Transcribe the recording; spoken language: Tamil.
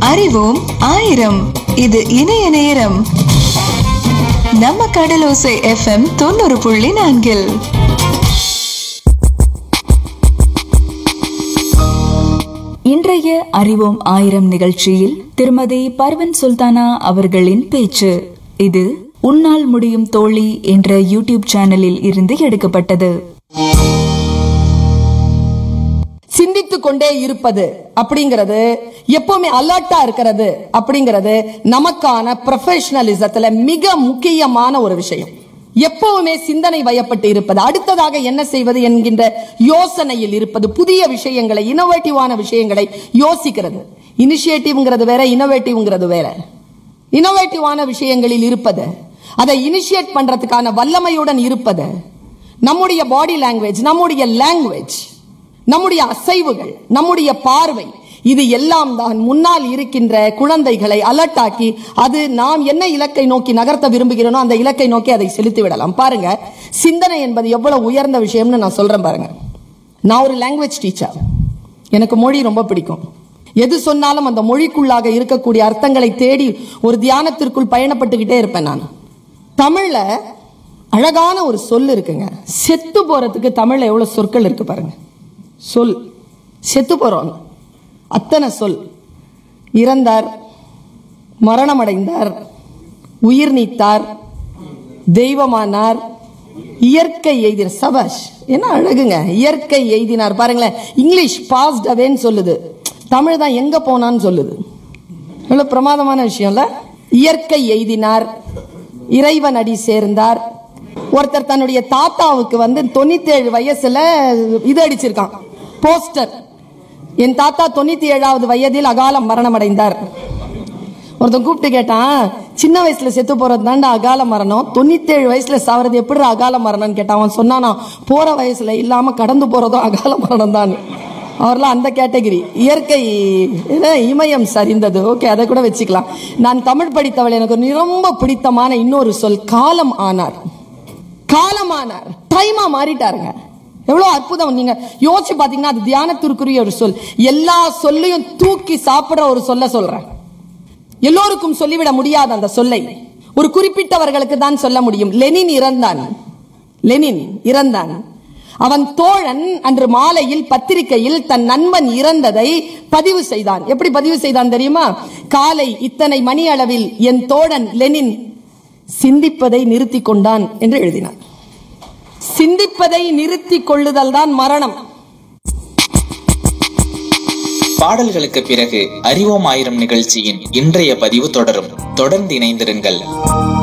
அறிவோம் ஆயிரம் இது இணைய நேரம் நம்ம கடலோசை எஃப்எம் தொண்ணூறு புள்ளி நான்கில் இன்றைய அறிவோம் ஆயிரம் நிகழ்ச்சியில் திருமதி பர்வன் சுல்தானா அவர்களின் பேச்சு இது உன்னால் முடியும் தோழி என்ற யூடியூப் சேனலில் இருந்து எடுக்கப்பட்டது சிந்தித்துக் கொண்டே இருப்பது அப்படிங்கிறது எப்பவுமே அலர்ட்டா இருக்கிறது அப்படிங்கிறது நமக்கான ப்ரொஃபஷனலிசத்துல மிக முக்கியமான ஒரு விஷயம் எப்பவுமே சிந்தனை வயப்பட்டு இருப்பது அடுத்ததாக என்ன செய்வது என்கின்ற யோசனையில் இருப்பது புதிய விஷயங்களை இனோவேட்டிவான விஷயங்களை யோசிக்கிறது இனிஷியேட்டிவ்ங்கிறது வேற இனோவேட்டிவ்ங்கிறது வேற இனோவேட்டிவான விஷயங்களில் இருப்பது அதை இனிஷியேட் பண்றதுக்கான வல்லமையுடன் இருப்பது நம்முடைய பாடி லாங்குவேஜ் நம்முடைய லாங்குவேஜ் நம்முடைய அசைவுகள் நம்முடைய பார்வை இது எல்லாம் தான் முன்னால் இருக்கின்ற குழந்தைகளை அலர்ட்டாக்கி அது நாம் என்ன இலக்கை நோக்கி நகர்த்த விரும்புகிறோனோ அந்த இலக்கை நோக்கி அதை செலுத்தி விடலாம் பாருங்க சிந்தனை என்பது எவ்வளவு உயர்ந்த விஷயம்னு நான் சொல்றேன் பாருங்க நான் ஒரு லாங்குவேஜ் டீச்சர் எனக்கு மொழி ரொம்ப பிடிக்கும் எது சொன்னாலும் அந்த மொழிக்குள்ளாக இருக்கக்கூடிய அர்த்தங்களை தேடி ஒரு தியானத்திற்குள் பயணப்பட்டுக்கிட்டே இருப்பேன் நான் தமிழ்ல அழகான ஒரு சொல் இருக்குங்க செத்து போறதுக்கு தமிழ்ல எவ்வளவு சொற்கள் இருக்கு பாருங்க சொல் செத்து போறோம் அத்தனை சொல் இறந்தார் மரணமடைந்தார் உயிர் நீத்தார் தெய்வமானார் இயற்கை எய்தினார் சபாஷ் என்ன அழகுங்க இயற்கை எய்தினார் பாருங்களேன் இங்கிலீஷ் பாஸ்ட் அவேன்னு சொல்லுது தமிழ் தான் எங்க போனான்னு சொல்லுது எவ்வளவு பிரமாதமான விஷயம்ல இயற்கை எய்தினார் இறைவன் அடி சேர்ந்தார் ஒருத்தர் தன்னுடைய தாத்தாவுக்கு வந்து தொண்ணூத்தி ஏழு வயசுல இது அடிச்சிருக்கான் போஸ்டர் என் தாத்தா தொண்ணூத்தி ஏழாவது வயதில் அகால மரணம் அடைந்தார் ஒருத்தன் கூப்பிட்டு கேட்டான் சின்ன வயசுல செத்து போறது தாண்டா அகால மரணம் தொண்ணூத்தி ஏழு வயசுல சாவறது எப்படி அகால மரணம்னு கேட்டான் அவன் சொன்னானா போற வயசுல இல்லாம கடந்து போறதும் அகால மரணம் தான் அவர்லாம் அந்த கேட்டகரி இயற்கை என்ன, இமயம் சரிந்தது ஓகே அதை கூட வச்சுக்கலாம் நான் தமிழ் படித்தவள் எனக்கு ஒரு ரொம்ப பிடித்தமான இன்னொரு சொல் காலம் ஆனார் காலமானார் டைமா மாறிட்டாருங்க எவ்வளவு அற்புதம் நீங்க யோசிச்சு பாத்தீங்கன்னா அது தியானத்திற்குரிய ஒரு சொல் எல்லா சொல்லையும் தூக்கி சாப்பிடுற ஒரு சொல்ல சொல்றேன் எல்லோருக்கும் சொல்லிவிட முடியாது அந்த சொல்லை ஒரு குறிப்பிட்டவர்களுக்கு தான் சொல்ல முடியும் லெனின் இறந்தான் லெனின் இறந்தான் அவன் தோழன் அன்று மாலையில் பத்திரிகையில் தன் நண்பன் இறந்ததை பதிவு செய்தான் எப்படி பதிவு செய்தான் தெரியுமா காலை இத்தனை மணி அளவில் என் தோழன் லெனின் சிந்திப்பதை நிறுத்தி கொண்டான் என்று எழுதினார் சிந்திப்பதை நிறுத்தி கொள்ளுதல் தான் மரணம் பாடல்களுக்கு பிறகு அறிவோம் ஆயிரம் நிகழ்ச்சியின் இன்றைய பதிவு தொடரும் தொடர்ந்து இணைந்திருங்கள்